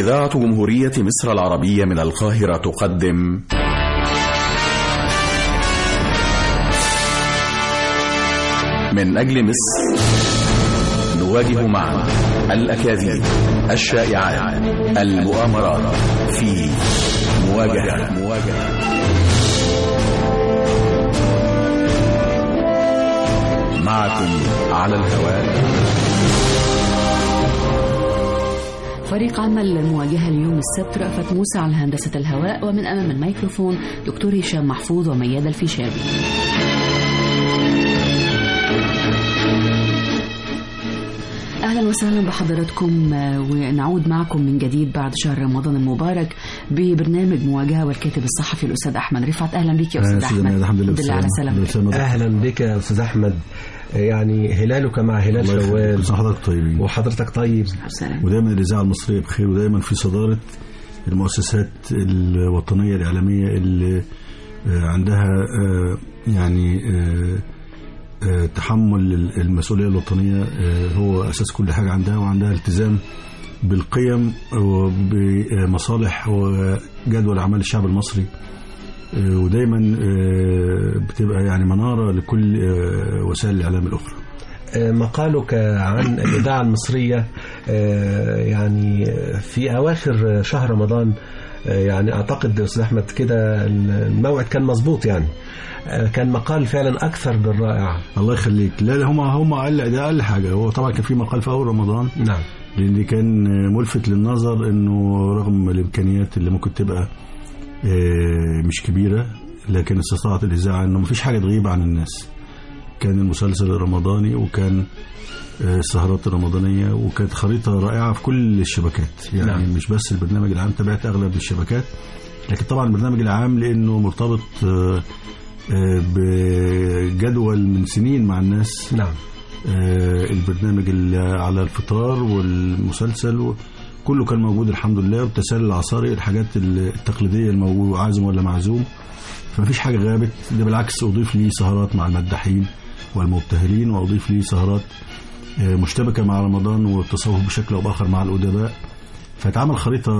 إذاعة جمهورية مصر العربية من القاهرة تقدم من أجل مصر نواجه معا الأكاذيب الشائعات المؤامرات في مواجهة مواجهة معكم على الهواء فريق عمل المواجهة اليوم السبت رأفت موسى على هندسة الهواء ومن أمام الميكروفون دكتور هشام محفوظ وميادة الفيشاوي أهلا وسهلا بحضراتكم ونعود معكم من جديد بعد شهر رمضان المبارك ببرنامج مواجهة والكاتب الصحفي الأستاذ أحمد رفعت أهلا بك يا أستاذ أحمد الحمد لله الحمد لله على سلامتك اهلا بك يا استاذ احمد يعني هلالك مع هلال شوال كل سنة وحضرتك طيبين وحضرتك طيب سلام. ودايما الإذاعة المصرية بخير ودايما في صدارة المؤسسات الوطنية الإعلامية اللي آه، عندها آه، يعني آه، آه، تحمل المسؤولية الوطنية آه، هو أساس كل حاجة عندها وعندها التزام بالقيم وبمصالح وجدول أعمال الشعب المصري آه، ودايما آه، بتبقى يعني منارة لكل آه، وسائل الإعلام الأخرى آه، مقالك عن الإذاعة المصرية آه، يعني في أواخر شهر رمضان آه، يعني أعتقد أستاذ أحمد كده الموعد كان مظبوط يعني آه، كان مقال فعلا أكثر من رائع الله يخليك لا لا هم هم اقل ده اقل حاجه هو طبعا كان في مقال في اول رمضان نعم لان كان ملفت للنظر انه رغم الامكانيات اللي ممكن تبقى آه، مش كبيره لكن استطاعت الاذاعه انه مفيش حاجه تغيب عن الناس كان المسلسل الرمضاني وكان آه، السهرات الرمضانيه وكانت خريطه رائعه في كل الشبكات يعني نعم. نعم. مش بس البرنامج العام تابعت اغلب الشبكات لكن طبعا البرنامج العام لانه مرتبط آه، آه، بجدول من سنين مع الناس نعم آه، البرنامج اللي على الفطار والمسلسل و- كله كان موجود الحمد لله والتسلل العصاري الحاجات التقليدية الموجودة عازم ولا معزوم فمفيش حاجة غابت ده بالعكس أضيف لي سهرات مع المداحين والمبتهلين وأضيف لي سهرات آه، مشتبكة مع رمضان والتصوف بشكل أو بآخر مع الأدباء فتعمل خريطة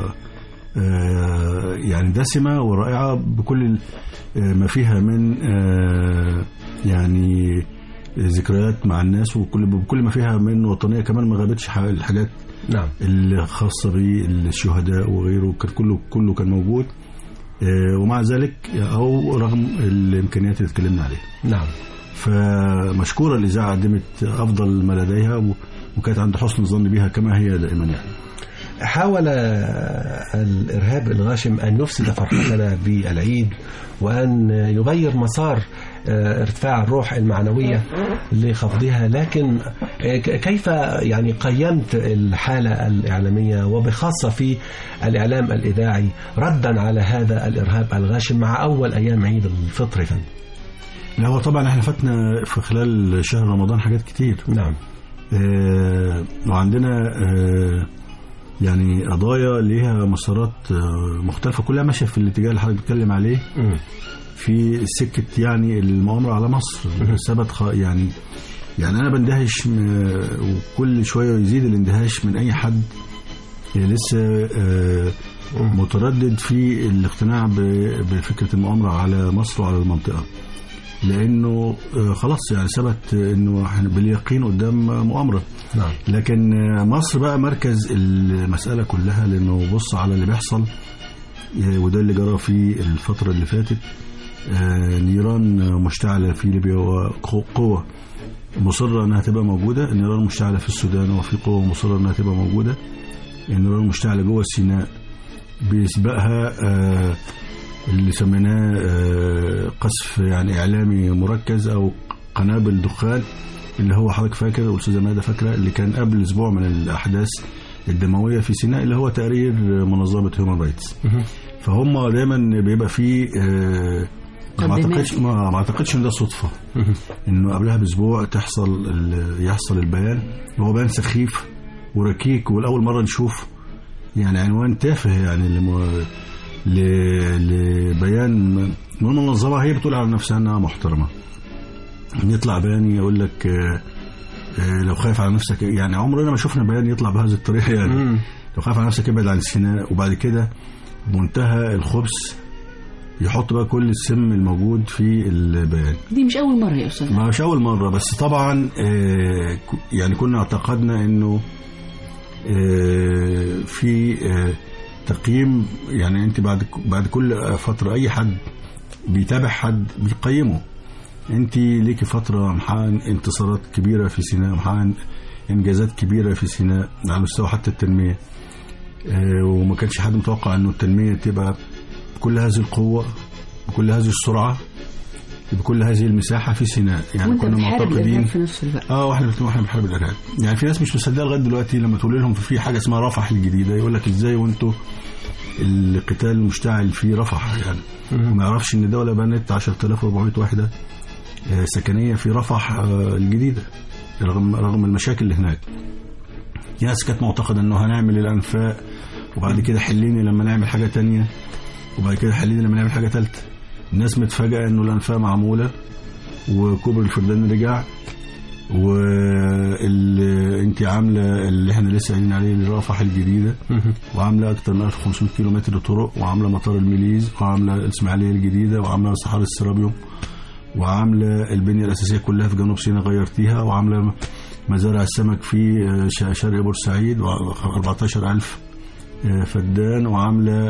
آه، يعني دسمة ورائعة بكل ال- آه، ما فيها من آه، يعني ذكريات مع الناس وكل بكل ما فيها من وطنيه كمان ما غابتش ح- الحاجات نعم الخاصه بالشهداء وغيره كان كله كله كان موجود آه، ومع ذلك او رغم الامكانيات اللي اتكلمنا عليها نعم فمشكوره الاذاعه قدمت افضل ما لديها و- وكانت عند حسن الظن بها كما هي دائما يعني حاول الإرهاب الغاشم أن يفسد فرحتنا بالعيد وأن يغير مسار آه، ارتفاع الروح المعنوية لخفضها لكن آه، ك- كيف يعني قيمت الحالة الإعلامية وبخاصة في الإعلام الإذاعي ردا على هذا الإرهاب الغاشم مع أول أيام عيد الفطر يا فندم؟ لا هو طبعا احنا فاتنا في خلال شهر رمضان حاجات كتير نعم آه، وعندنا آه، يعني قضايا ليها مسارات آه، مختلفة كلها ماشية في الاتجاه اللي حضرتك بتتكلم عليه مم. في سكة يعني المؤامرة على مصر ثبت خ- يعني يعني أنا بندهش م- وكل شوية يزيد الاندهاش من أي حد لسه آه، متردد في الاقتناع ب- بفكرة المؤامرة على مصر وعلى المنطقة لأنه آه، خلاص يعني ثبت إنه إحنا باليقين قدام مؤامرة نعم لكن مصر بقى مركز المسألة كلها لأنه بص على اللي بيحصل آه، وده اللي جرى في الفترة اللي فاتت آه، نيران مشتعلة في ليبيا وقوة مصرة أنها تبقى موجودة النيران مشتعلة في السودان وفي قوة مصرة أنها تبقى موجودة النيران مشتعلة جوه سيناء بيسبقها آه، اللي سميناه آه، قصف يعني إعلامي مركز أو قنابل دخان اللي هو حضرتك فاكر والاستاذه ماده فاكره اللي كان قبل اسبوع من الاحداث الدمويه في سيناء اللي هو تقرير منظمه هيومن رايتس فهم دايما بيبقى فيه آه، ما مقدمات. اعتقدش ما ما اعتقدش ان ده صدفه انه قبلها باسبوع تحصل ال- يحصل البيان وهو بيان سخيف وركيك والاول مره نشوف يعني عنوان تافه يعني لم... ل... لبيان من منظمه هي بتقول على نفسها انها محترمه يطلع بيان يقول لك آه، آه، لو خايف على نفسك يعني عمرنا ما شفنا بيان يطلع بهذه الطريقه يعني مم. لو خاف على نفسك ابعد عن سيناء وبعد كده بمنتهى الخبث يحط بقى كل السم الموجود في البيان دي مش أول مرة يا أستاذ ما مش أول مرة بس طبعا آه، ك- يعني كنا اعتقدنا إنه آه، في آه، تقييم يعني أنت بعد بعد كل فترة أي حد بيتابع حد بيقيمه أنت ليكي فترة محقق انتصارات كبيرة في سيناء محقق إنجازات كبيرة في سيناء على مستوى حتى التنمية آه، وما كانش حد متوقع إنه التنمية تبقى بكل هذه القوة بكل هذه السرعة بكل هذه المساحة في سيناء يعني وأنت كنا بتحارب معتقدين الإرهاب في نفس الوقت اه واحنا بنتكلم واحنا بنحارب الارهاب يعني في ناس مش مصدقه لغايه دلوقتي لما تقول لهم في حاجه اسمها رفح الجديده يقول لك ازاي وانتوا القتال مشتعل في رفح يعني وما يعرفش ان دوله بنت 10400 وحده آه، سكنيه في رفح آه، الجديده رغم رغم المشاكل اللي هناك في ناس كانت معتقده انه هنعمل الانفاق وبعد كده حليني لما نعمل حاجه تانية وبعد كده حليني لما نعمل حاجه ثالثه الناس متفاجئه انه الانفاق معموله وكوبري الفردان رجع واللي انت عامله اللي احنا لسه قايلين عليه الرافح الجديده وعامله اكتر من 1500 كيلو متر طرق وعامله مطار الميليز وعامله الاسماعيليه الجديده وعامله صحاري السرابيوم وعامله البنيه الاساسيه كلها في جنوب سيناء غيرتيها وعامله مزارع السمك في ش- شرق بورسعيد و 14000 فدان وعامله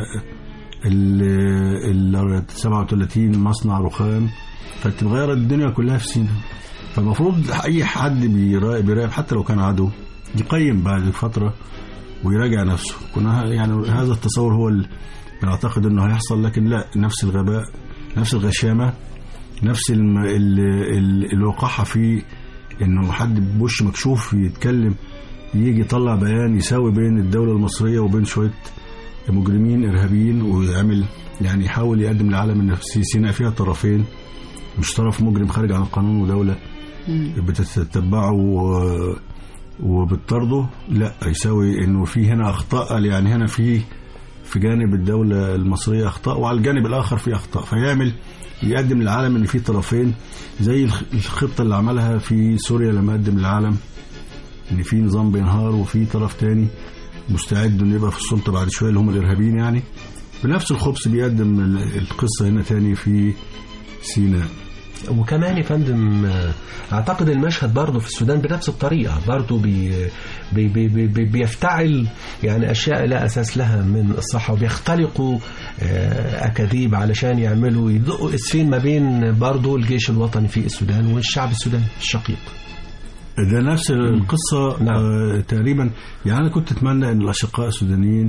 ال ال 37 مصنع رخام فانت مغيره الدنيا كلها في سيناء فالمفروض اي حد بيراقب بيراقب حتى لو كان عدو يقيم بعد فتره ويراجع نفسه كنا ه- يعني هذا التصور هو اللي بنعتقد انه هيحصل لكن لا نفس الغباء نفس الغشامه نفس الم... ال... ال... الوقاحه في انه حد بوش مكشوف يتكلم يجي يطلع بيان يساوي بين الدوله المصريه وبين شويه مجرمين ارهابيين ويعمل يعني يحاول يقدم للعالم ان في سيناء فيها طرفين مش طرف مجرم خارج عن القانون ودوله بتتبعه و- وبتطرده لا يساوي انه في هنا اخطاء قال يعني هنا في في جانب الدوله المصريه اخطاء وعلى الجانب الاخر في اخطاء فيعمل يقدم للعالم ان في طرفين زي الخ- الخطه اللي عملها في سوريا لما قدم للعالم ان في نظام بينهار وفي طرف تاني مستعد انه يبقى في السلطه بعد شويه اللي هم الارهابيين يعني بنفس الخبز بيقدم ال- القصه هنا تاني في سيناء وكمان يا فندم آه، اعتقد المشهد برضه في السودان بنفس الطريقه برضه بي بي بي بي بي بيفتعل يعني اشياء لا اساس لها من الصحه وبيختلقوا آه، اكاذيب علشان يعملوا يدقوا اسفين ما بين برضه الجيش الوطني في السودان والشعب السوداني الشقيق ده نفس القصة نعم. آه تقريبا يعني أنا كنت أتمنى أن الأشقاء السودانيين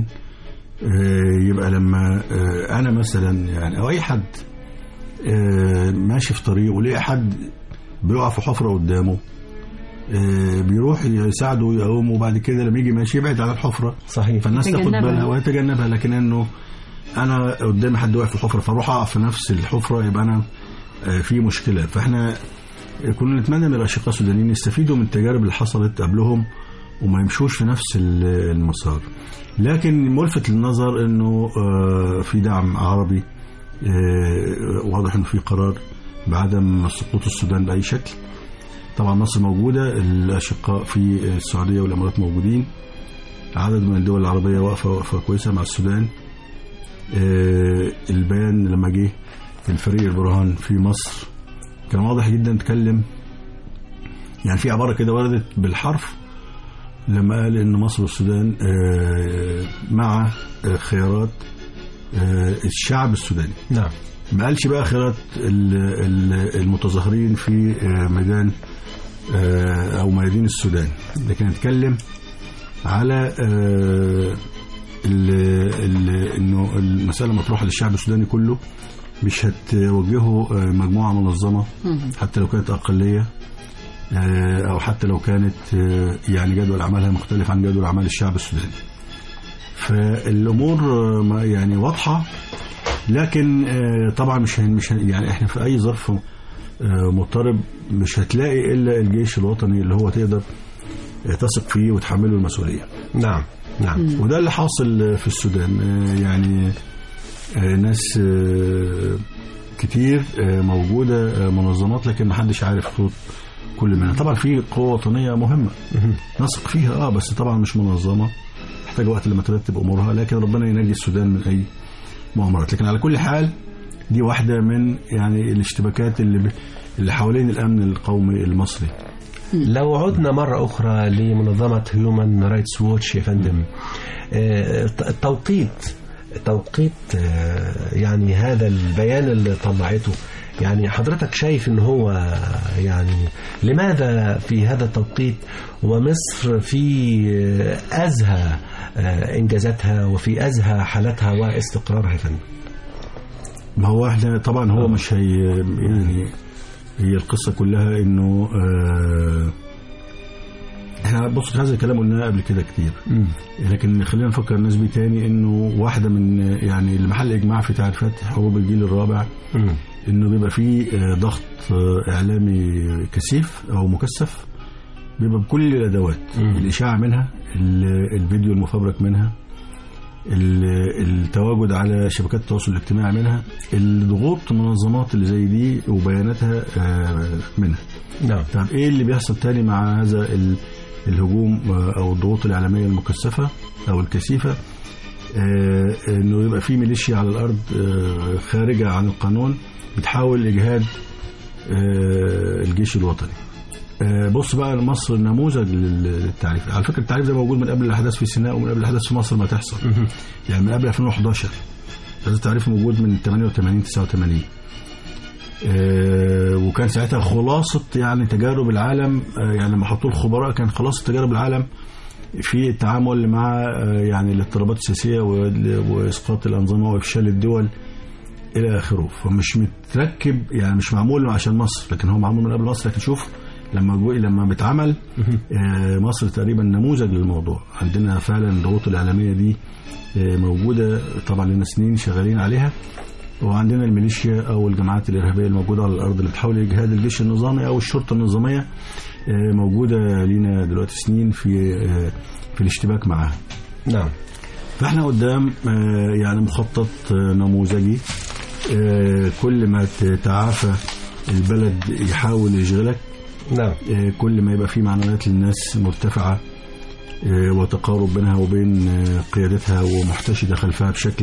آه يبقى لما آه أنا مثلا يعني أو أي حد آه ماشي في طريق ولقى حد بيقع في حفرة قدامه آه بيروح يساعده ويقومه وبعد كده لما يجي ماشي يبعد عن الحفرة صحيح فالناس تاخد يتجنبها. بالها ويتجنبها لكن انه انا قدامي حد واقف في الحفره فاروح اقع في نفس الحفره يبقى انا آه، في مشكله فاحنا كنا نتمنى من الاشقاء السودانيين يستفيدوا من التجارب اللي حصلت قبلهم وما يمشوش في نفس ال- المسار لكن ملفت للنظر انه آه، في دعم عربي آه، واضح انه في قرار بعدم سقوط السودان باي شكل طبعا مصر موجوده الاشقاء في السعوديه والامارات موجودين عدد من الدول العربية واقفة واقفة كويسة مع السودان آه، البيان لما جه الفريق البرهان في مصر كان واضح جدا اتكلم يعني في عبارة كده وردت بالحرف لما قال ان مصر والسودان آه، مع آه، خيارات آه، الشعب السوداني نعم ما قالش بقى خيارات ال- ال- المتظاهرين في آه، ميدان آه، او ميادين السودان لكن اتكلم على آه، ال- ال- انه المساله مطروحه للشعب السوداني كله مش هتوجهه آه، مجموعه منظمه حتى لو كانت اقليه آه، او حتى لو كانت آه، يعني جدول اعمالها مختلف عن جدول اعمال الشعب السوداني فالامور آه، ما- يعني واضحه لكن آه، طبعا مش هن- مش هن- يعني احنا في اي ظرف آه، مضطرب مش هتلاقي الا الجيش الوطني اللي هو تقدر آه، تثق فيه وتحمله المسؤوليه نعم نعم وده اللي حاصل في السودان آه، يعني آه، ناس آه، كتير آه، موجوده آه، منظمات لكن محدش عارف صوت كل منها طبعا في قوه وطنيه مهمه نثق فيها اه بس طبعا مش منظمه محتاجه وقت لما ترتب امورها لكن ربنا ينجي السودان من اي مؤامرات لكن على كل حال دي واحده من يعني الاشتباكات اللي ب... اللي حوالين الامن القومي المصري لو عدنا مرة أخرى لمنظمة هيومن رايتس ووتش يا فندم آه، التوقيت توقيت آه، يعني هذا البيان اللي طلعته يعني حضرتك شايف ان هو يعني لماذا في هذا التوقيت ومصر في آه، ازهى آه، انجازاتها وفي ازهى حالتها واستقرارها يا فندم ما هو احنا طبعا هو مش هي يعني هي القصه كلها انه آه احنا بص هذا الكلام قلناه قبل كده كتير لكن خلينا نفكر الناس بيه تاني انه واحده من يعني اللي محل اجماع في تعريفات حروب الجيل الرابع مم. انه بيبقى فيه آه، ضغط آه، اعلامي كثيف او مكثف بيبقى بكل الادوات مم. الاشاعه منها ال- الفيديو المفبرك منها ال- التواجد على شبكات التواصل الاجتماعي منها الضغوط المنظمات اللي زي دي وبياناتها آه، منها نعم طب ايه اللي بيحصل تاني مع هذا ال- الهجوم آه، او الضغوط الاعلاميه المكثفه او الكثيفه آه، انه يبقى في ميليشيا على الارض آه، خارجه عن القانون بتحاول اجهاد آه، الجيش الوطني آه، بص بقى مصر نموذج لل- للتعريف على فكره التعريف ده موجود من قبل الاحداث في سيناء ومن قبل الاحداث في مصر ما تحصل يعني من قبل 2011 هذا التعريف موجود من 88 89 آه، وكان ساعتها خلاصة يعني تجارب العالم آه، يعني لما حطوه الخبراء كان خلاصة تجارب العالم في التعامل مع آه، يعني الاضطرابات السياسية وال- وإسقاط الأنظمة وإفشال الدول إلى آخره فمش متركب يعني مش معمول عشان مصر لكن هو معمول من قبل مصر لكن شوف لما جو لما بيتعمل آه، مصر تقريبا نموذج للموضوع عندنا فعلا الضغوط الإعلامية دي آه، موجودة طبعا لنا سنين شغالين عليها وعندنا الميليشيا او الجماعات الارهابيه الموجوده على الارض اللي بتحاول اجهاد الجيش النظامي او الشرطه النظاميه آه، موجوده لينا دلوقتي سنين في آه، في الاشتباك معاها نعم فاحنا قدام آه، يعني مخطط آه، نموذجي آه، كل ما تتعافى البلد يحاول يشغلك نعم آه، كل ما يبقى في معنويات للناس مرتفعة آه، وتقارب بينها وبين آه، قيادتها ومحتشدة خلفها بشكل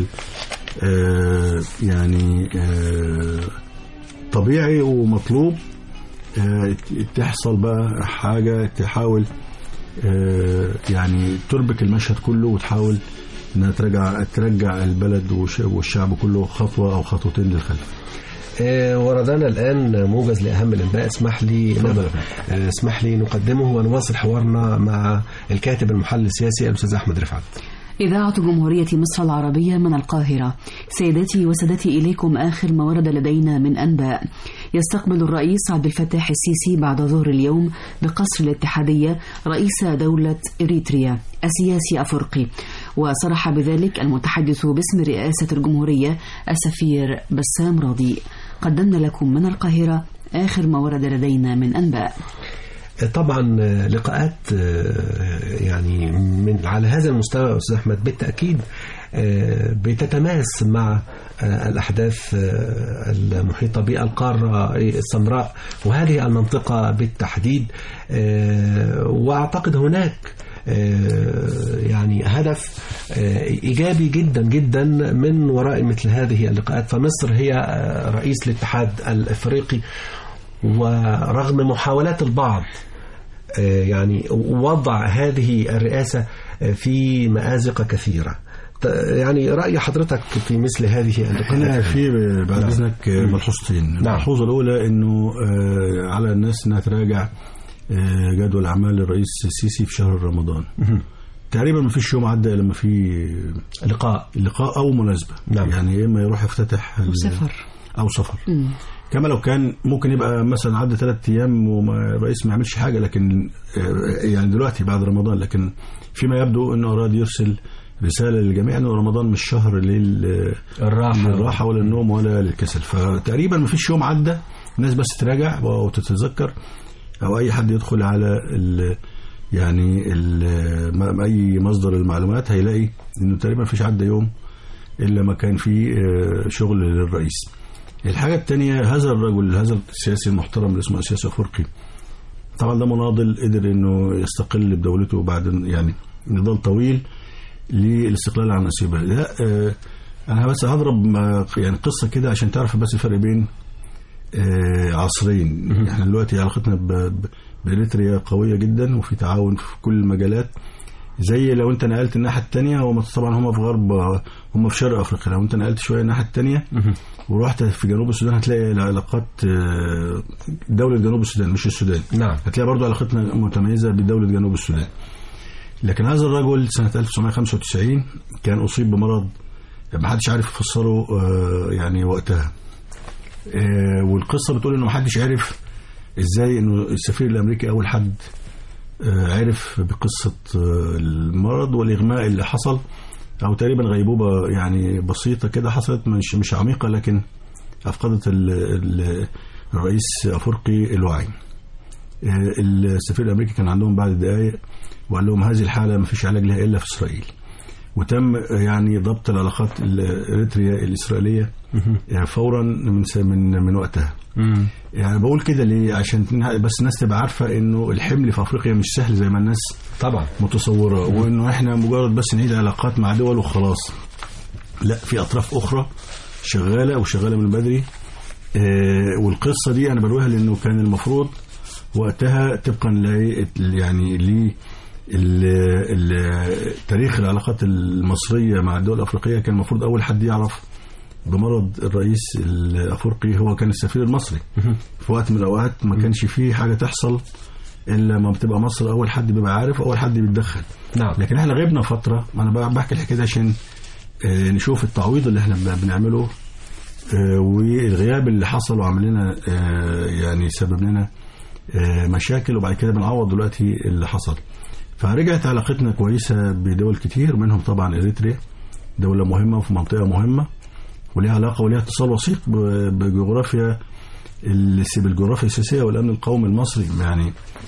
آه، يعني آه، طبيعي ومطلوب آه، تحصل بقى حاجة تحاول آه، يعني تربك المشهد كله وتحاول انها ترجع ترجع البلد وش- والشعب كله خطوة او خطوتين للخلف آه، وردنا الآن موجز لأهم الأنباء اسمح لي اتفضل. آه، اسمح لي نقدمه ونواصل حوارنا مع الكاتب المحلل السياسي الأستاذ أحمد رفعت إذاعة جمهورية مصر العربية من القاهرة سيداتي وسادتي إليكم آخر ما ورد لدينا من أنباء يستقبل الرئيس عبد الفتاح السيسي بعد ظهر اليوم بقصر الاتحادية رئيس دولة إريتريا السياسي أفريقي وصرح بذلك المتحدث باسم رئاسة الجمهورية السفير بسام راضي قدمنا لكم من القاهرة آخر ما ورد لدينا من أنباء طبعا لقاءات آه، يعني من على هذا المستوى استاذ احمد بالتاكيد آه، بتتماس مع آه، الاحداث آه، المحيطه بالقاره السمراء وهذه المنطقه بالتحديد آه، واعتقد هناك آه، يعني هدف آه، ايجابي جدا جدا من وراء مثل هذه اللقاءات فمصر هي آه، رئيس الاتحاد الافريقي ورغم محاولات البعض آه، يعني وضع هذه الرئاسة آه، في مأزق كثيرة ت- يعني رأي حضرتك في مثل هذه هنا اللقاءات في بعد نعم. اذنك ملحوظتين الملحوظه الاولى انه آه، على الناس انها تراجع آه، جدول اعمال الرئيس السيسي في شهر رمضان مهم. تقريبا ما فيش يوم عدى لما في لقاء لقاء او مناسبه نعم. يعني يا اما يروح يفتتح ال- سفر او سفر مم. كما لو كان ممكن يبقى مثلا عدى ثلاث ايام والرئيس ما يعملش حاجه لكن آه، يعني دلوقتي بعد رمضان لكن فيما يبدو انه اراد يرسل رساله للجميع انه رمضان مش شهر لل الراحة للراحه ولا النوم ولا للكسل فتقريبا ما فيش يوم عدى الناس بس تراجع وتتذكر او اي حد يدخل على ال يعني ال ما- اي مصدر المعلومات هيلاقي انه تقريبا ما فيش عدى يوم الا ما كان فيه آه، شغل للرئيس الحاجه الثانيه هذا الرجل هذا السياسي المحترم اللي اسمه سياسي افريقي طبعا ده مناضل قدر انه يستقل بدولته بعد يعني نضال طويل للاستقلال عن اثيوبيا لا آه، انا بس هضرب آه، يعني قصه كده عشان تعرف بس الفرق بين آه، عصرين احنا دلوقتي علاقتنا ب- ب- باريتريا قويه جدا وفي تعاون في كل المجالات زي لو انت نقلت الناحيه الثانيه هم طبعا هم في غرب هم في شرق افريقيا لو انت نقلت شويه الناحيه الثانيه ورحت في جنوب السودان هتلاقي العلاقات آه، دوله جنوب السودان مش السودان نعم هتلاقي برضو علاقتنا متميزة بدولة جنوب السودان لكن هذا الرجل سنة 1995 كان أصيب بمرض ما حدش عارف يفسره آه، يعني وقتها آه، والقصة بتقول إنه ما حدش عرف إزاي إنه السفير الأمريكي أول حد آه، عرف بقصة آه، المرض والإغماء اللي حصل أو تقريبا غيبوبة يعني بسيطة كده حصلت مش مش عميقة لكن أفقدت ال- ال- الرئيس أفريقي الوعي آه، السفير الامريكي كان عندهم بعد دقائق وقال لهم هذه الحاله ما فيش علاج لها الا في اسرائيل وتم آه، يعني ضبط العلاقات الاريتريا الاسرائيليه آه، فورا من س- من من وقتها يعني بقول كده ليه عشان تنها- بس الناس تبقى عارفه انه الحمل في افريقيا مش سهل زي ما الناس طبعا متصوره وانه احنا مجرد بس نعيد علاقات مع دول وخلاص لا في اطراف اخرى شغاله وشغاله من بدري آه، والقصه دي انا برويها لانه كان المفروض وقتها طبقا ل يعني ل ال- ال- تاريخ العلاقات المصريه مع الدول الافريقيه كان المفروض اول حد يعرف بمرض الرئيس الافريقي هو كان السفير المصري في وقت من الاوقات ما كانش فيه حاجه تحصل الا ما بتبقى مصر اول حد بيبقى عارف اول حد بيتدخل نعم لكن احنا غبنا فتره ما انا بقى بحكي الحكايه دي عشان آه، نشوف التعويض اللي احنا بن- بنعمله آه، والغياب اللي حصل وعمل لنا آه، يعني سبب لنا آه، مشاكل وبعد كده بنعوض دلوقتي اللي حصل فرجعت علاقتنا كويسه بدول كتير منهم طبعا اريتريا دوله مهمه وفي منطقه مهمه وليها علاقه وليها اتصال وثيق ب- بجغرافيا الس- بالجغرافيا السياسيه والامن القومي المصري يعني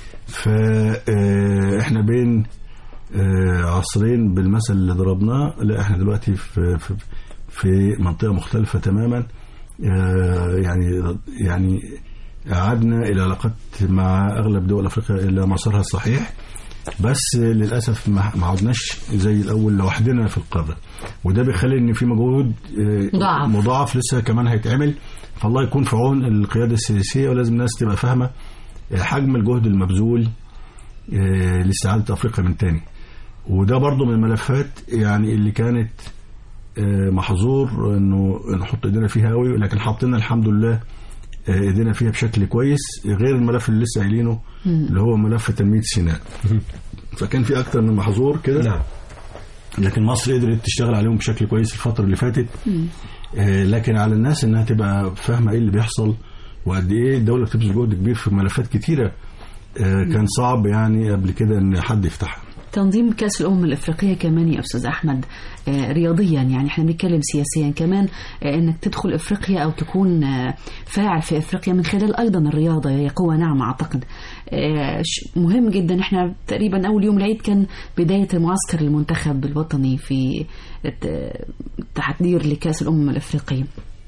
فاحنا بين آه، عصرين بالمثل اللي ضربناه لا احنا دلوقتي في في, في منطقه مختلفه تماما آه، يعني يعني عدنا الى علاقات مع اغلب دول افريقيا الى مسارها الصحيح بس للاسف ما ما عدناش زي الاول لوحدنا في القاره وده بيخلي ان في مجهود آه، مضاعف. مضاعف لسه كمان هيتعمل فالله يكون في عون القياده السياسيه ولازم الناس تبقى فاهمه آه، حجم الجهد المبذول آه، لاستعاده افريقيا من تاني وده برضو من الملفات يعني اللي كانت آه، محظور انه نحط ايدينا فيها قوي لكن حطينا الحمد لله آه، ايدينا فيها بشكل كويس غير الملف اللي لسه قايلينه اللي هو ملف تنميه سيناء فكان في اكتر من محظور كده نعم لكن مصر قدرت تشتغل عليهم بشكل كويس الفترة اللي فاتت آه، لكن على الناس انها تبقى فاهمة ايه اللي بيحصل وقد ايه الدولة بتبذل جهد كبير في ملفات كتيرة آه، كان صعب يعني قبل كده ان حد يفتحها تنظيم كأس الأمم الإفريقية كمان يا أستاذ أحمد آه، رياضيا يعني احنا بنتكلم سياسيا كمان آه، إنك تدخل إفريقيا أو تكون آه، فاعل في إفريقيا من خلال أيضا الرياضة هي قوة ناعمة أعتقد آه، ش- مهم جدا احنا تقريبا أول يوم العيد كان بداية معسكر المنتخب الوطني في الت- التحضير لكأس الأمم الإفريقية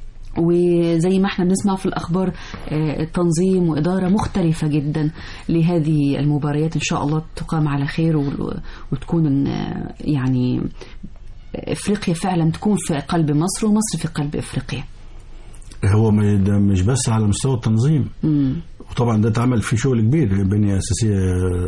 وزي ما احنا بنسمع في الأخبار آه، تنظيم وإدارة مختلفة جدا لهذه المباريات إن شاء الله تقام على خير وال- وتكون آه، يعني إفريقيا فعلا تكون في قلب مصر ومصر في قلب إفريقيا هو ما- ده مش بس على مستوى التنظيم مم. وطبعا ده اتعمل فيه شغل كبير بنية أساسية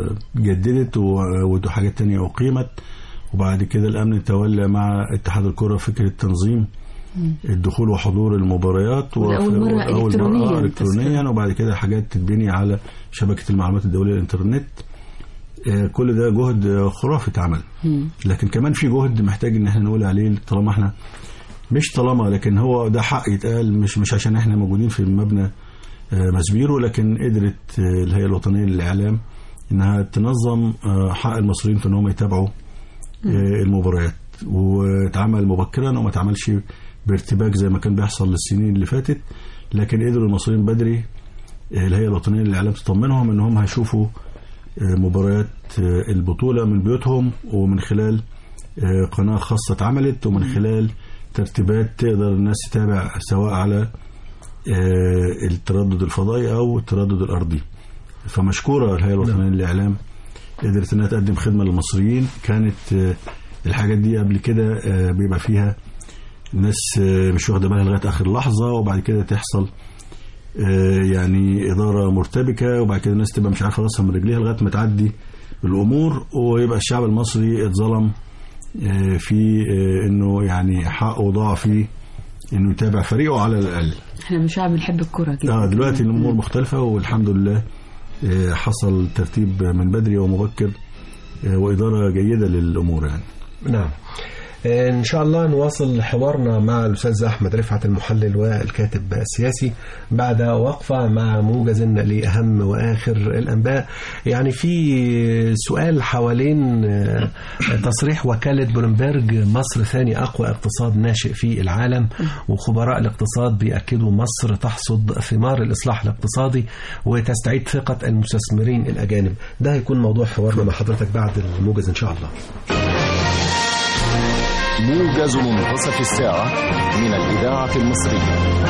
جددت و- وحاجات تانية أقيمت وبعد كده الأمن تولى مع اتحاد الكرة فكرة تنظيم الدخول وحضور المباريات ولأول مرة أول إلكترونياً آه، إلكترونيا وبعد كده حاجات تتبني على شبكة المعلومات الدولية الإنترنت آه، كل ده جهد آه، خرافي اتعمل مم. لكن كمان في جهد محتاج ان احنا نقول عليه طالما احنا مش طالما لكن هو ده حق يتقال مش مش عشان احنا موجودين في المبنى آه، مسبيرو لكن قدرت آه، الهيئه الوطنيه للاعلام انها تنظم آه، حق المصريين في ان هم يتابعوا آه، المباريات واتعمل مبكرا وما اتعملش بارتباك زي ما كان بيحصل للسنين اللي فاتت لكن قدروا المصريين بدري آه، الهيئه الوطنيه للاعلام تطمنهم ان هم هيشوفوا آه، مباريات آه، البطوله من بيوتهم ومن خلال آه، قناه خاصه اتعملت ومن خلال ترتيبات تقدر الناس تتابع سواء على آه، التردد الفضائي او التردد الارضي فمشكوره الهيئه الوطنيه للاعلام قدرت انها تقدم خدمه للمصريين كانت آه، الحاجات دي قبل كده آه، بيبقى فيها ناس آه، مش واخده بالها لغايه اخر لحظه وبعد كده تحصل آه، يعني اداره مرتبكه وبعد كده الناس تبقى مش عارفه راسها من رجليها لغايه ما تعدي الامور ويبقى الشعب المصري اتظلم آه، في آه، انه يعني حقه ضاع فيه انه يتابع فريقه على الاقل احنا من شعب بنحب الكرة جدا اه دلوقتي الامور مختلفه والحمد لله آه، حصل ترتيب من بدري ومبكر آه، واداره جيده للامور يعني نعم إن شاء الله نواصل حوارنا مع الأستاذ أحمد رفعت المحلل والكاتب السياسي بعد وقفة مع موجز لأهم وآخر الأنباء يعني في سؤال حوالين آه، تصريح وكالة بلومبرج مصر ثاني أقوى اقتصاد ناشئ في العالم وخبراء الاقتصاد بيأكدوا مصر تحصد ثمار الإصلاح الاقتصادي وتستعيد ثقة المستثمرين الأجانب ده هيكون موضوع حوارنا مع حضرتك بعد الموجز إن شاء الله موجز منتصف الساعة من الإذاعة المصرية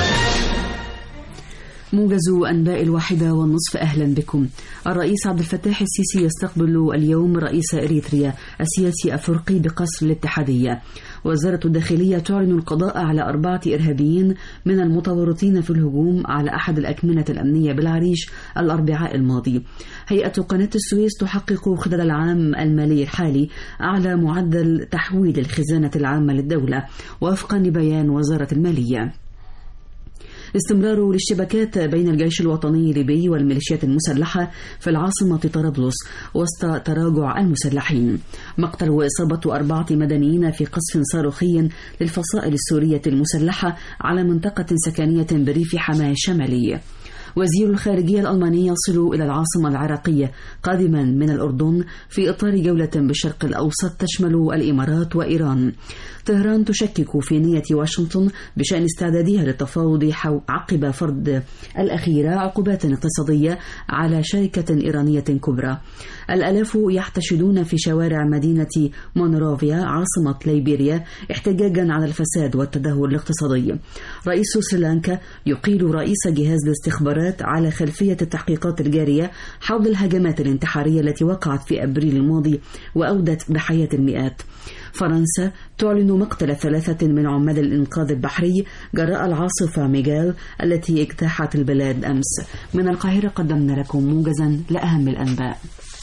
موجز أنباء الواحدة والنصف أهلا بكم الرئيس عبد الفتاح السيسي يستقبل اليوم رئيس إريتريا السياسي أفريقي بقصر الاتحادية وزارة الداخلية تعلن القضاء على أربعة إرهابيين من المتورطين في الهجوم على أحد الأكمنة الأمنية بالعريش الأربعاء الماضي هيئة قناة السويس تحقق خلال العام المالي الحالي أعلى معدل تحويل الخزانة العامة للدولة وفقا لبيان وزارة المالية استمرار الاشتباكات بين الجيش الوطني الليبي والميليشيات المسلحة في العاصمة طرابلس وسط تراجع المسلحين مقتل وإصابة أربعة مدنيين في قصف صاروخي للفصائل السورية المسلحة على منطقة سكنية بريف حماة الشمالي وزير الخارجية الألماني يصل إلى العاصمة العراقية قادما من الأردن في إطار جولة بالشرق الأوسط تشمل الإمارات وإيران طهران تشكك في نية واشنطن بشأن استعدادها للتفاوض حو- عقب فرض الأخيرة عقوبات اقتصادية على شركة إيرانية كبرى الألاف يحتشدون في شوارع مدينة مونروفيا عاصمة ليبيريا احتجاجا على الفساد والتدهور الاقتصادي رئيس سريلانكا يقيل رئيس جهاز الاستخبارات على خلفية التحقيقات الجارية حول الهجمات الانتحارية التي وقعت في أبريل الماضي وأودت بحياة المئات فرنسا تعلن مقتل ثلاثة من عمال الإنقاذ البحري جراء العاصفة ميغال التي اجتاحت البلاد أمس من القاهرة قدمنا لكم موجزا لأهم الأنباء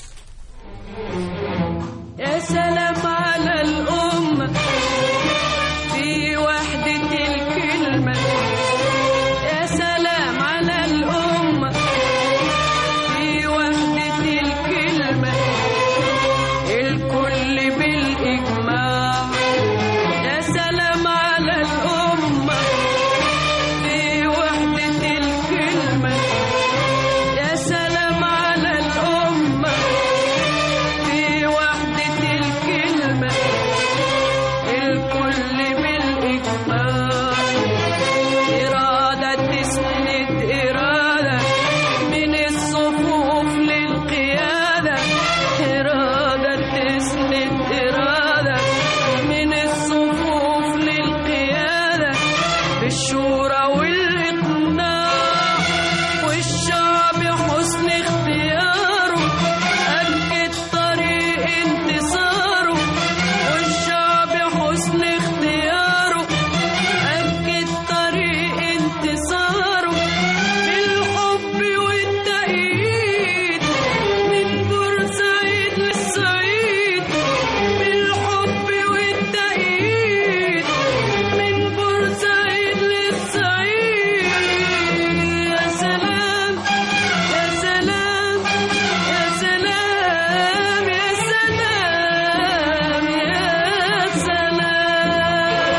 يا سلام على الأمة في وحدة الكلمة يا سلام على الأمة في وحدة الكلمة الكل بالإجماع يا سلام على الأمة في وحدة الكلمة يا سلام على الأمة في وحدة الكلمة الكل بالإجماع إرادة تسند إرادة من الصفوف للقيادة إرادة تسند إرادة من الصفوف للقيادة بالشورى والإقناع والشعب حسن اختياره أكد طريق انتصاره والشعب حسن اختياره أكد طريق انتصاره بالحب والتأييد من بورسعيد للصعيد بالحب والتأييد من بورسعيد للصعيد يا سلام يا سلام يا سلام يا سلام يا سلام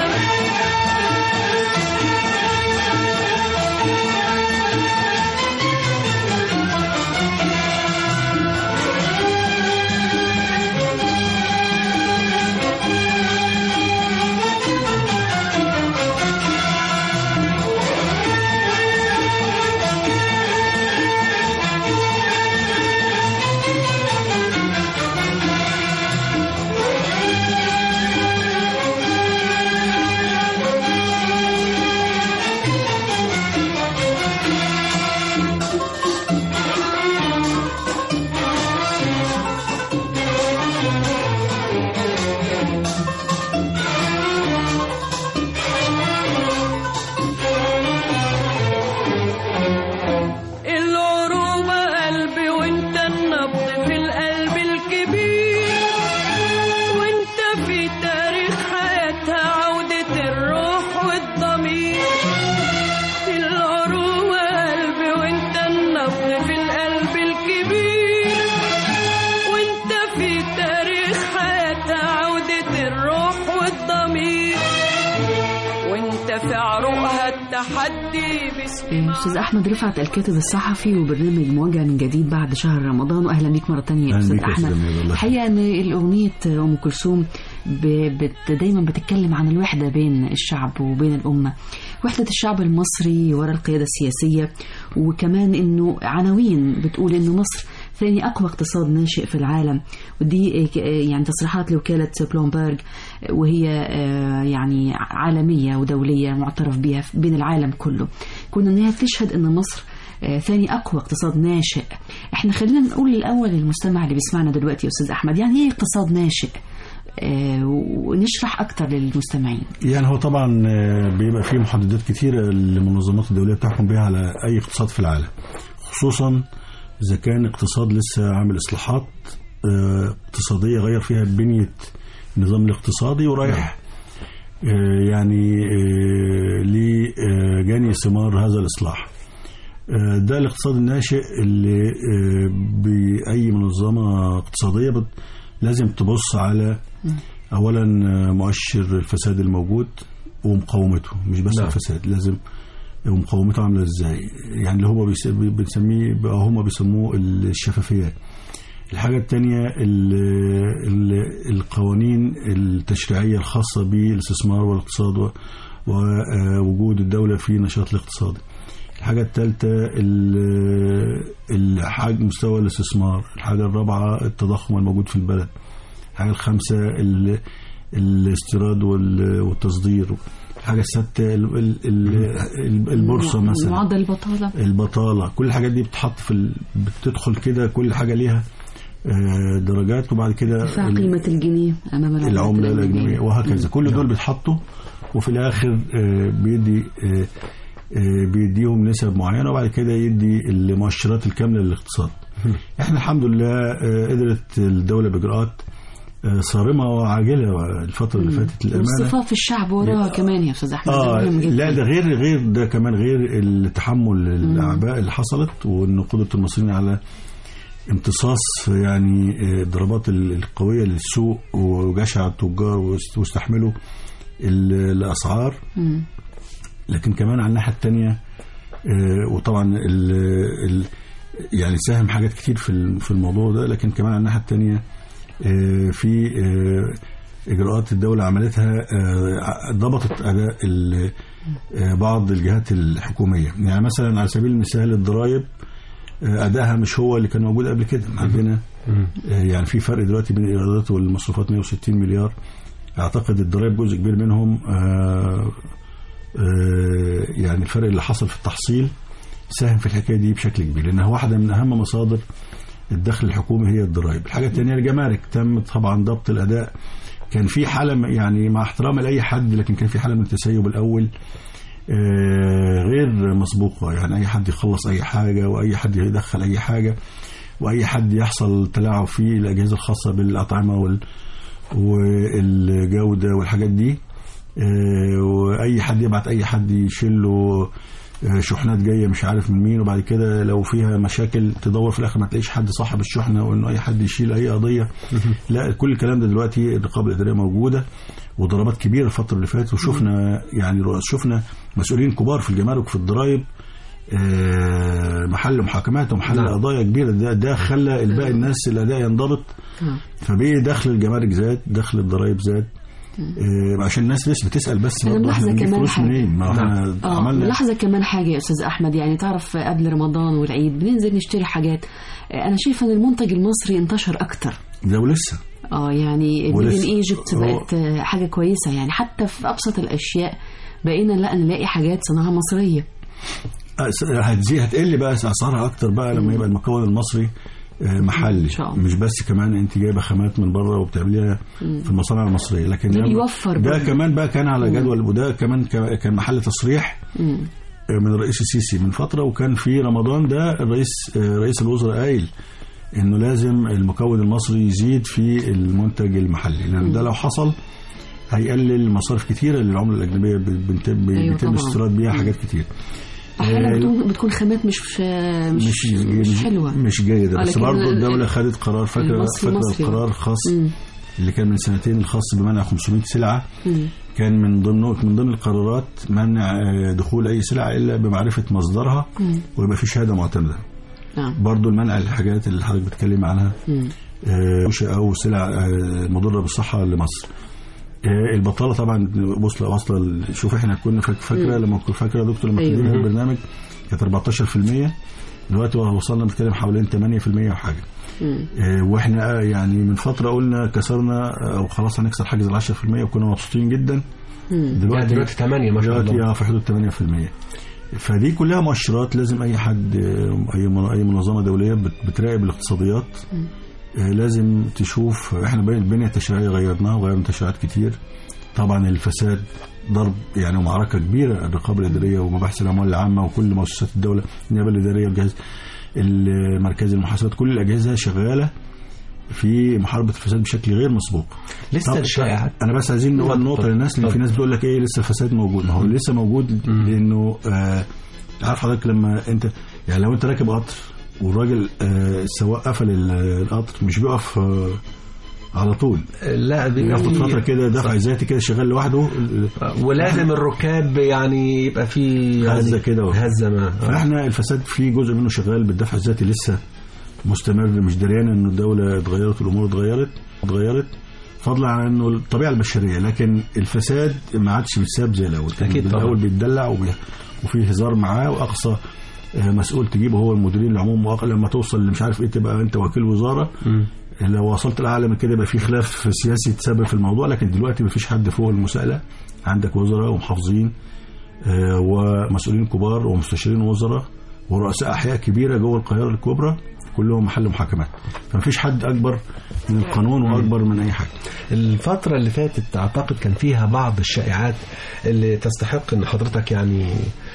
في عروقها التحدي باسم استاذ احمد رفعت الكاتب الصحفي وبرنامج مواجهه من جديد بعد شهر رمضان واهلا بيك مره تانية يا أهلا استاذ بيك يا احمد أستاذ أمير، الله الحقيقه ان الاغنيه ام كلثوم ب- بت دايما بتتكلم عن الوحده بين الشعب وبين الامه وحده الشعب المصري وراء القياده السياسيه وكمان انه عناوين بتقول انه مصر ثاني اقوى اقتصاد ناشئ في العالم ودي آه، يعني تصريحات لوكاله بلومبرج وهي آه، يعني عالميه ودوليه معترف بها بين العالم كله كون انها تشهد ان مصر آه، ثاني اقوى اقتصاد ناشئ احنا خلينا نقول الاول للمستمع اللي بيسمعنا دلوقتي يا استاذ احمد يعني ايه اقتصاد ناشئ آه، ونشرح اكتر للمستمعين يعني هو طبعا آه، بيبقى فيه محددات كتيرة المنظمات الدولية بتحكم بيها على أي اقتصاد في العالم خصوصا إذا كان اقتصاد لسه عامل إصلاحات آه، اقتصادية غير فيها بنية النظام الاقتصادي ورايح آه، يعني آه، لجني ثمار هذا الإصلاح آه، ده الاقتصاد الناشئ اللي آه، بأي منظمة اقتصادية بت- لازم تبص على اولا آه، مؤشر الفساد الموجود ومقاومته مش بس نعم. الفساد لازم ومقاومته عامله ازاي يعني اللي هو بيس- بي- بنسميه بقى هم بيسموه الشفافيه الحاجة التانية ال- ال- القوانين التشريعية الخاصة بالاستثمار والاقتصاد و- ووجود الدولة في النشاط الاقتصادي الحاجة الثالثة ال- الحجم مستوى الاستثمار الحاجة الرابعة التضخم الموجود في البلد الحاجة الخامسة ال- الاستيراد وال- والتصدير الحاجة السادسة ال- ال- ال- البورصة مثلا معدل البطاله البطالة كل الحاجات دي بتحط في ال... بتدخل كده كل حاجة ليها آه، درجات وبعد كده ارتفاع ال- قيمه الجنيه امام العملات العملة الأجنبية وهكذا كل دول بيتحطوا وفي الآخر آه، بيدي آه، آه، بيديهم نسب معينة وبعد كده يدي المؤشرات الكاملة للاقتصاد احنا الحمد لله آه، قدرت الدولة بإجراءات آه، صارمة وعاجلة الفترة اللي فاتت للأمانة واصطفاف الشعب وراها كمان يا استاذ احمد اه ده مهم جدا لا ده غير غير ده كمان غير التحمل الاعباء اللي حصلت وان قدره المصريين على امتصاص يعني آه، الضربات ال- القويه للسوق وجشع التجار واست- واستحملوا ال- الاسعار مم. لكن كمان على الناحيه الثانيه وطبعا ال ال يعني ساهم حاجات كتير في الم- في الموضوع ده لكن كمان على الناحيه الثانيه في آه، اجراءات الدوله عملتها آه، ضبطت اداء ال- آه، بعض الجهات الحكوميه يعني مثلا على سبيل المثال الضرائب آه، ادائها مش هو اللي كان موجود قبل كده عندنا آه، يعني في فرق دلوقتي بين الايرادات والمصروفات 160 مليار اعتقد الضرائب جزء كبير منهم آه، آه، يعني الفرق اللي حصل في التحصيل ساهم في الحكايه دي بشكل كبير لانها واحده من اهم مصادر الدخل الحكومي هي الضرائب الحاجه الثانيه الجمارك تم طبعا ضبط الاداء كان في حاله م- يعني مع احترام لاي حد لكن كان في حاله من التسيب الاول آه، غير مسبوقه يعني اي حد يخلص اي حاجه واي حد يدخل اي حاجه واي حد يحصل تلاعب في الاجهزه الخاصه بالاطعمه وال والجوده والحاجات دي آه، واي حد يبعت اي حد يشيل له آه، شحنات جايه مش عارف من مين وبعد كده لو فيها مشاكل تدور في الاخر ما تلاقيش حد صاحب الشحنه وانه اي حد يشيل اي قضيه لا كل الكلام ده دلوقتي الرقابه الاداريه موجوده وضربات كبيره الفتره اللي فاتت وشفنا يعني رؤس- شفنا مسؤولين كبار في الجمارك وفي الضرائب آه، محل محاكمات ومحل نعم. قضايا كبيره ده ده خلى الباقي الناس الاداء ينضبط آه. فبقي دخل الجمارك زاد دخل الضرائب زاد آه، عشان الناس لسه بتسال بس أنا برضه احنا ملاحظة بنجيب كمان فلوس حاجة. منين ما احنا اه عملنا ملاحظه كمان حاجه يا استاذ احمد يعني تعرف قبل رمضان والعيد بننزل نشتري حاجات آه، انا شايفه ان المنتج المصري انتشر اكتر ده ولسه اه يعني ولسه. الميد ايجيبت هو- بقت آه، حاجه كويسه يعني حتى في ابسط الاشياء بقينا لا نلاقي حاجات صناعه مصريه أس- هتزيد هتقل بقى اسعارها اكتر بقى لما يبقى المكون المصري آه، محلي إن شاء الله. مش بس كمان انت جايبه خامات من بره وبتعمليها في المصانع المصريه لكن ده لما- بيوفر ده برضه. كمان بقى كان على جدول وده كمان ك- كان محل تصريح مم. من الرئيس السيسي من فتره وكان في رمضان ده الرئيس آه، رئيس الوزراء قايل انه لازم المكون المصري يزيد في المنتج المحلي لان ده لو حصل هيقلل مصاريف كتيره للعمله الاجنبيه ب- بنت- ب- أيوة بيتم طبعاً. استيراد بيها حاجات كتير احيانا آه، بتكون بتكون خامات مش آه، مش مش, مش حلوه مش جيده آه، بس لكن برضه ال- الدوله خدت قرار فاكره المصري فاكره مصري. القرار خاص مم. اللي كان من سنتين الخاص بمنع 500 سلعه كان من ضمن من ضمن القرارات منع آه، دخول اي سلعه الا بمعرفه مصدرها ويبقى في شهاده معتمده نعم برضو المنع الحاجات اللي حضرتك بتتكلم عنها مم. آه، او سلع آه، مضره بالصحه لمصر آه، البطاله طبعا واصله واصله شوف احنا كنا فاك- فاكره لما كنت فاكره يا دكتور لما أيوة. ابتدينا البرنامج كانت 14% دلوقتي وصلنا بنتكلم حوالين 8% وحاجه مم. آه، واحنا آه، يعني من فتره قلنا كسرنا آه، او خلاص هنكسر حاجز ال 10% وكنا مبسوطين جدا مم. يعني دلوقتي دلوقتي 8 ما شاء دلوقتي الله اه في حدود 8% فدي كلها مؤشرات لازم اي حد آه، اي من- اي منظمه دوليه بت- بتراقب الاقتصاديات آه، لازم تشوف احنا بين البنيه التشريعيه غيرناها وغيرنا تشريعات كتير طبعا الفساد ضرب يعني ومعركه كبيره الرقابه الاداريه ومباحث الاموال العامه وكل مؤسسات الدوله النيابه الاداريه والجهاز المركزي للمحاسبات كل الاجهزه شغاله في محاربه الفساد بشكل غير مسبوق لسه طب الشائعات انا بس عايزين نقول اتفضل، نقطه للناس لان في اتفضل. ناس بتقول لك ايه لسه الفساد موجود ما هو لسه موجود لانه آه عارف حضرتك لما انت يعني لو انت راكب قطر والراجل آه السواق قفل ال- القطر مش بيقف آه على طول لا بيبقى بياخد في- فتره كده دفع ذاتي كده شغال لوحده ولازم الركاب يعني يبقى في يعني هزة كده و- هزه ما فاحنا الفساد في جزء منه شغال بالدفع الذاتي لسه مستمر مش دريان انه الدوله اتغيرت والامور اتغيرت اتغيرت فضلا عن انه الطبيعه البشريه لكن الفساد ما عادش بيتساب زي الاول كان أكيد طبعا. الاول بيتدلع وبي... وفي هزار معاه واقصى آه، مسؤول تجيبه هو المديرين العموم وأق- لما توصل اللي مش عارف ايه تبقى انت وكيل وزاره لو وصلت الاعلى من كده يبقى في خلاف سياسي تسبب في الموضوع لكن دلوقتي مفيش حد فوق المساءله عندك وزراء ومحافظين آه، ومسؤولين كبار ومستشارين وزراء ورؤساء احياء كبيره جوه القاهره الكبرى كلهم محل محاكمات فمفيش حد اكبر من القانون واكبر من اي حاجه الفترة اللي فاتت أعتقد كان فيها بعض الشائعات اللي تستحق أن حضرتك يعني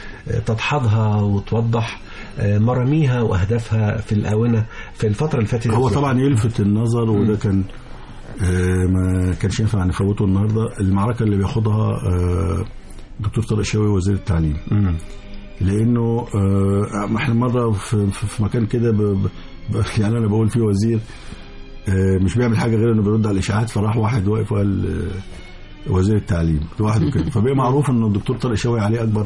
تدحضها وتوضح مراميها وأهدافها في الآونة في الفترة اللي فاتت هو طبعا يلفت النظر وده كان آه، ما كانش ينفع نفوته النهارده المعركه اللي بياخدها آه، دكتور طارق شاوي وزير التعليم مم. لانه آه، ما احنا مره في, في في مكان كده ب- ب- ب- يعني انا بقول فيه وزير آه، مش بيعمل حاجه غير انه بيرد على الاشاعات فراح واحد واقف وقال آه، وزير التعليم لوحده كده فبقى معروف انه الدكتور طارق شاوي عليه اكبر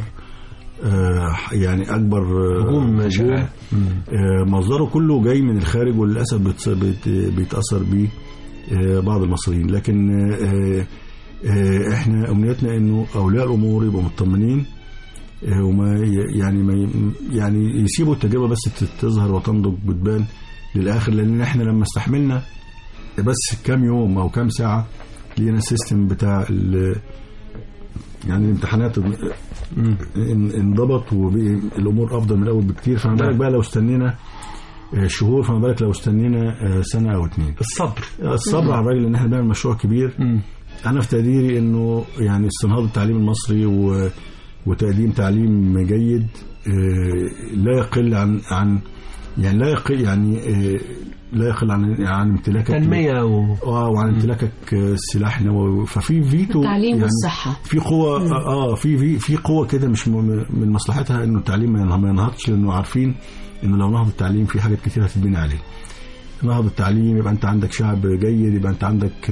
آه، يعني اكبر آه، هجوم شائع. آه، مصدره كله جاي من الخارج وللاسف بتص- بت- بيتاثر بيه آه، بعض المصريين لكن آه، آه، احنا امنيتنا انه اولياء الامور يبقوا مطمنين آه، وما ي- يعني ما ي- يعني يسيبوا التجربه بس ت- تظهر وتنضج وتبان للاخر لان احنا لما استحملنا بس كام يوم او كام ساعه لقينا السيستم بتاع ال- يعني الامتحانات ان- ان- انضبط والامور افضل من الاول بكتير فما بالك بقى لو استنينا آه، شهور فما بالك لو استنينا آه، سنه او اتنين الصبر الصبر على الراجل ان احنا بنعمل مشروع كبير انا في تقديري انه يعني استنهاض التعليم المصري و... وتقديم تعليم جيد آه، لا يقل عن عن يعني لا يقل يعني آه، لا يقل عن عن امتلاكك تنمية و... اه وعن امتلاكك آه، سلاح نووي ففي فيتو التعليم يعني والصحة في قوة اه في في في قوة كده مش م- من مصلحتها انه التعليم ما ينه- ما ينهضش لانه عارفين انه لو نهض التعليم في حاجات كتير هتتبني عليه. نهض التعليم يبقى انت عندك شعب جيد يبقى انت عندك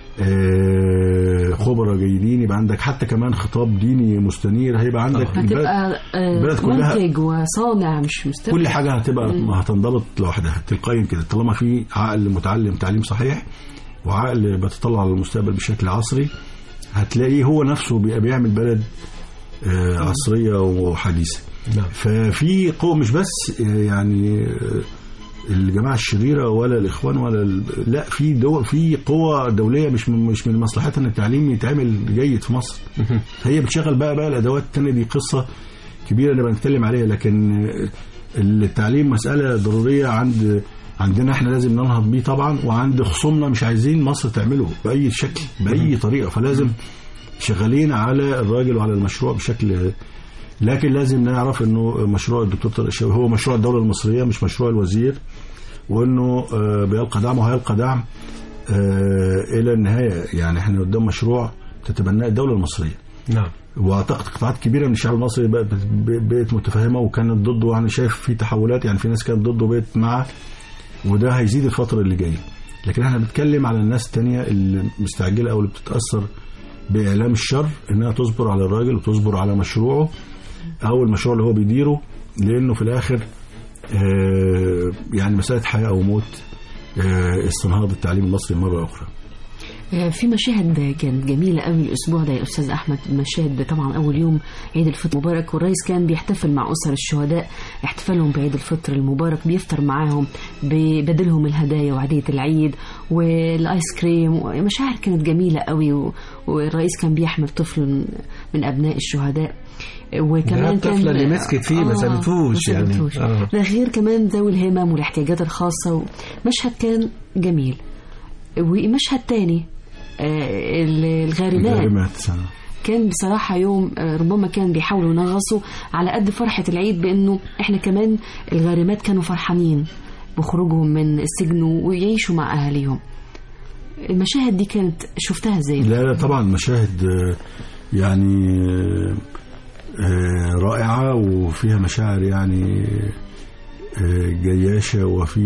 آه، خبراء جيدين يبقى عندك حتى كمان خطاب ديني مستنير هيبقى عندك البلد- هتبقى آه، البلد كلها- منتج وصانع مش مستقبل كل حاجه هتبقى هتنضبط لوحدها تلقائيا كده طالما في عقل متعلم تعليم صحيح وعقل بيتطلع على المستقبل بشكل عصري هتلاقيه هو نفسه بي- بيعمل بلد آه، عصريه وحديثه نعم. ففي قوة مش بس آه، يعني آه، الجماعة الشريرة ولا الإخوان ولا ال... لا في دول في قوة دولية مش من مش من مصلحتها إن التعليم يتعمل جيد في مصر هي بتشغل بقى بقى الأدوات التانية دي قصة كبيرة نبقى نتكلم عليها لكن آه، التعليم مسألة ضرورية عند عندنا احنا لازم ننهض بيه طبعا وعند خصومنا مش عايزين مصر تعمله بأي شكل بأي طريقة فلازم شغالين على الراجل وعلى المشروع بشكل لكن لازم نعرف انه مشروع الدكتور طارق الشاوي هو مشروع الدوله المصريه مش مشروع الوزير وانه آه، بيلقى دعم وهيلقى دعم آه، الى النهايه يعني احنا قدام مشروع تتبناه الدوله المصريه نعم واعتقد قطاعات كبيره من الشعب المصري بقت بقت متفهمه وكانت ضده وانا شايف في تحولات يعني في ناس كانت ضده وبقت معاه وده هيزيد الفتره اللي جايه لكن احنا بنتكلم على الناس التانية اللي مستعجله او اللي بتتاثر باعلام الشر انها تصبر على الراجل وتصبر على مشروعه او المشروع اللي هو بيديره لانه في الاخر آه، يعني مساله حياه او موت آه، استنهاض التعليم المصري مره اخرى آه، في مشاهد كانت جميلة قوي الأسبوع ده يا أستاذ أحمد مشاهد طبعا أول يوم عيد الفطر المبارك والرئيس كان بيحتفل مع أسر الشهداء احتفالهم بعيد الفطر المبارك بيفطر معاهم ببدلهم الهدايا وعيدية العيد والآيس كريم مشاعر كانت جميلة قوي و- والرئيس كان بيحمل طفل من- من أبناء الشهداء ده وكمان الطفلة كان اللي مسكت فيه ما سابتهوش ما يعني. سابتهوش. آه. ده غير كمان ذوي الهمم والاحتياجات الخاصة مشهد كان جميل ومشهد تاني آه، الغارمات الغارمات كان بصراحة يوم آه، ربما كان بيحاولوا ينغصوا على قد فرحة العيد بأنه إحنا كمان الغارمات كانوا فرحانين بخروجهم من السجن ويعيشوا مع أهاليهم المشاهد دي كانت شفتها ازاي؟ لا لا طبعا مشاهد آه، يعني آه، آه، رائعة وفيها مشاعر يعني آه، جياشة وفي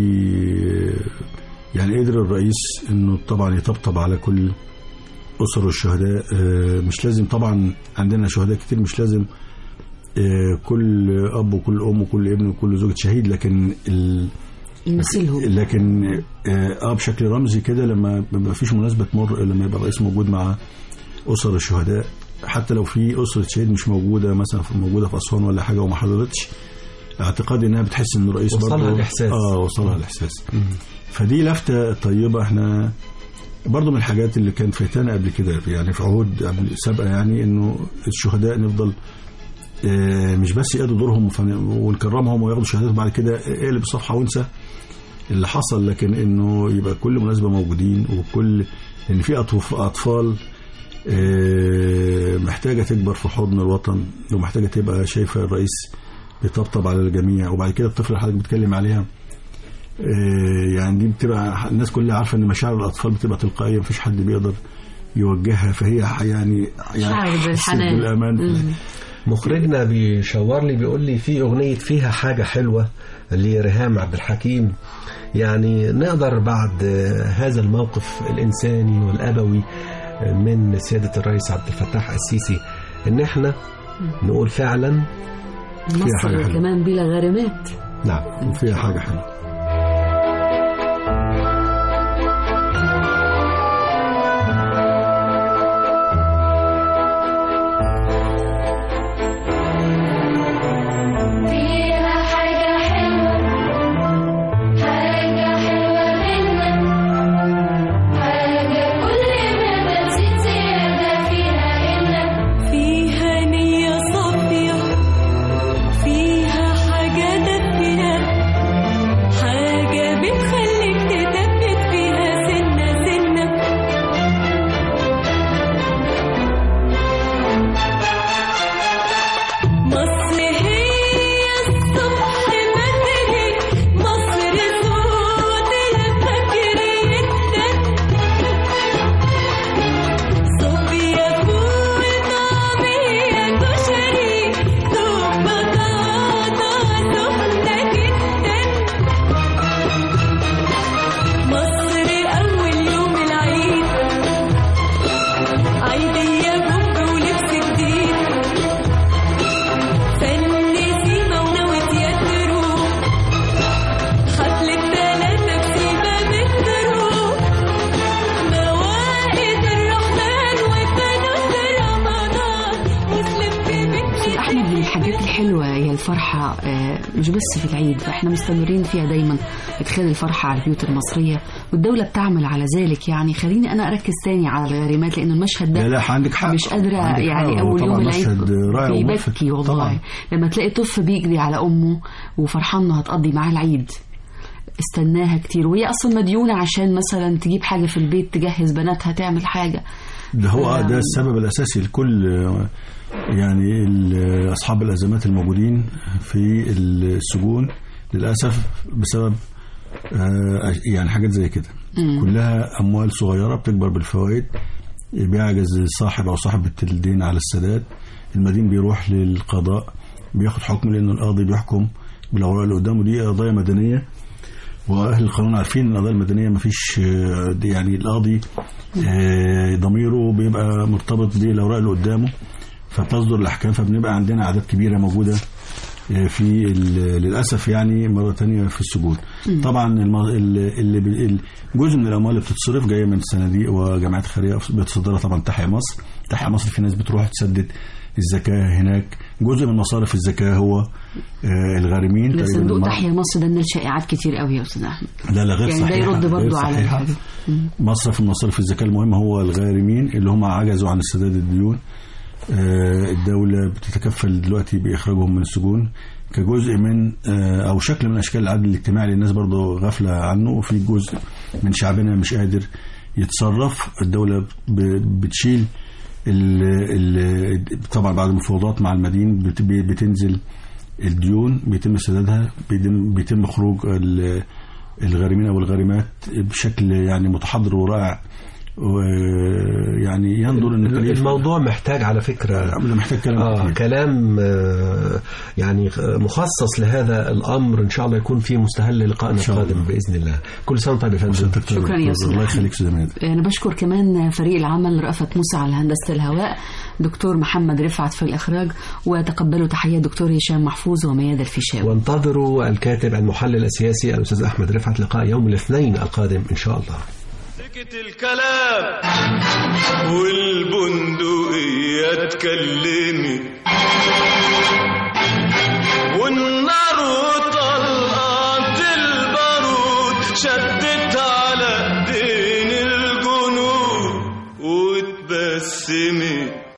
آه، يعني قدر الرئيس انه طبعا يطبطب على كل اسر الشهداء آه، مش لازم طبعا عندنا شهداء كتير مش لازم آه، كل اب وكل ام وكل ابن وكل زوجة شهيد لكن ال يمثلهم لكن اه آه، بشكل رمزي كده لما ما فيش مناسبه تمر إلا لما يبقى الرئيس موجود مع اسر الشهداء حتى لو في اسره شهيد مش موجوده مثلا في- موجوده في اسوان ولا حاجه وما حضرتش اعتقادي انها بتحس ان الرئيس وصلها برضه الإحساس. اه وصلها الاحساس فدي لفته طيبه احنا برضه من الحاجات اللي كان فايتانا قبل كده يعني في عهود قبل سابقه يعني انه الشهداء نفضل آه، مش بس يأدوا دورهم فن- ونكرمهم وياخدوا شهادات بعد كده اقلب الصفحه وانسى اللي حصل لكن انه يبقى كل مناسبه موجودين وكل ان في أطف- اطفال آه، محتاجه تكبر في حضن الوطن ومحتاجه تبقى شايفه الرئيس بيطبطب على الجميع وبعد كده الطفل اللي حضرتك بتتكلم عليها آه، يعني دي بتبقى الناس كلها عارفه ان مشاعر الاطفال بتبقى تلقائيه مفيش حد بيقدر يوجهها فهي يعني شعر يعني حست بالحنان. بالامان مم. مخرجنا بيشاور لي بيقول لي في أغنية فيها حاجة حلوة لريهام عبد الحكيم يعني نقدر بعد هذا الموقف الإنساني والأبوي من سيادة الرئيس عبد الفتاح السيسي إن إحنا نقول فعلا حاجة مصر حلوة. كمان بلا غارمات نعم وفيها حاجه حلوه فيها حاجة حلوة حاجة حلوة منا حاجة كل ما بتزيد زيادة فيها إن فيها نية صافية فيها حاجة دافية حاجة بتخليك تثبت فيها سنة سنة مصر هي الصبح بدري مصر صوت الفجر يدن صوفيا فول طعمية كشري ثوم بطاطا سخنة جدا مصر أول يوم العيد عيدية بومب ولبس جديد فن سيما ونوت يترو حفلة تلاتة بسيما مترو موائد الرحمن وفانوس رمضان مسلم في بيت أستاذ أحمد من الحاجات الحلوة هي الفرحة آه، مش بس في العيد فإحنا مستمرين فيها دايما إدخال الفرحة على البيوت المصرية والدولة بتعمل على ذلك يعني خليني أنا أركز تاني على الغارمات لأن المشهد ده لا لا عندك حق مش قادرة عندك يعني حق. أول طبعاً يوم العيد مشهد رائع وملفت. بيبكي والله طبعاً. لما تلاقي طفل بيجري على أمه وفرحان إنه هتقضي معاه العيد استناها كتير وهي أصلا مديونة عشان مثلا تجيب حاجة في البيت تجهز بناتها تعمل حاجة ده هو آه. ده السبب الاساسي لكل آه، يعني ال- اصحاب الازمات الموجودين في السجون للاسف بسبب آه، يعني حاجات زي كده كلها اموال صغيره بتكبر بالفوائد بيعجز صاحب او صاحبه الدين على السداد المدين بيروح للقضاء بياخد حكم لان القاضي بيحكم بالاوراق اللي قدامه دي قضايا مدنيه واهل القانون عارفين ان القضايا المدنيه ما فيش يعني القاضي آه، ضميره بيبقى مرتبط بالاوراق اللي قدامه فبتصدر الاحكام فبنبقى عندنا اعداد كبيره موجوده آه، في ال- للاسف يعني مره تانية في السجون طبعا الم- ال- اللي ب- ال- جزء من الاموال اللي بتتصرف جايه من الصناديق وجمعيات خيريه بتصدرها طبعا تحيا مصر تحيا مصر في ناس بتروح تسدد الزكاه هناك جزء من مصارف الزكاه هو آه، الغارمين ده تقريباً صندوق المر- تحيا مصر ده نال شائعات كتير قوي يا استاذ احمد لا لا غير يعني ده صحيحة يرد غير برضه على صحيحة. الحاجة. مصرف من مصارف الزكاة المهم هو الغارمين اللي هم عجزوا عن سداد الديون آه، الدولة بتتكفل دلوقتي بإخراجهم من السجون كجزء من آه، أو شكل من أشكال العدل الاجتماعي اللي الناس برضه غافلة عنه وفي جزء من شعبنا مش قادر يتصرف الدولة ب- بتشيل ال ال طبعا بعد مفاوضات مع المدين بت- بتنزل الديون بيتم سدادها بيتم, بيتم خروج ال- الغارمين او الغارمات بشكل يعني متحضر ورائع ويعني ينظر ان التكاليف- الموضوع محتاج على فكرة ده محتاج كلام آه كتير. كلام آه يعني مخصص لهذا الأمر إن شاء الله يكون في مستهل لقائنا إن شاء الله. القادم بإذن الله كل سنة وأنت طيب يا فندم شكراً يا أستاذ الله أحمد. يخليك استاذ مهدي. أنا بشكر كمان فريق العمل رأفت موسى على هندسة الهواء دكتور محمد رفعت في الإخراج وتقبلوا تحيات دكتور هشام محفوظ ومياد الفيشاوي وانتظروا الكاتب المحلل السياسي الأستاذ أحمد رفعت لقاء يوم الاثنين القادم إن شاء الله سكت الكلام والبندقية اتكلمت والنار وطلقت البارود شدت على ايدين الجنود واتبسمت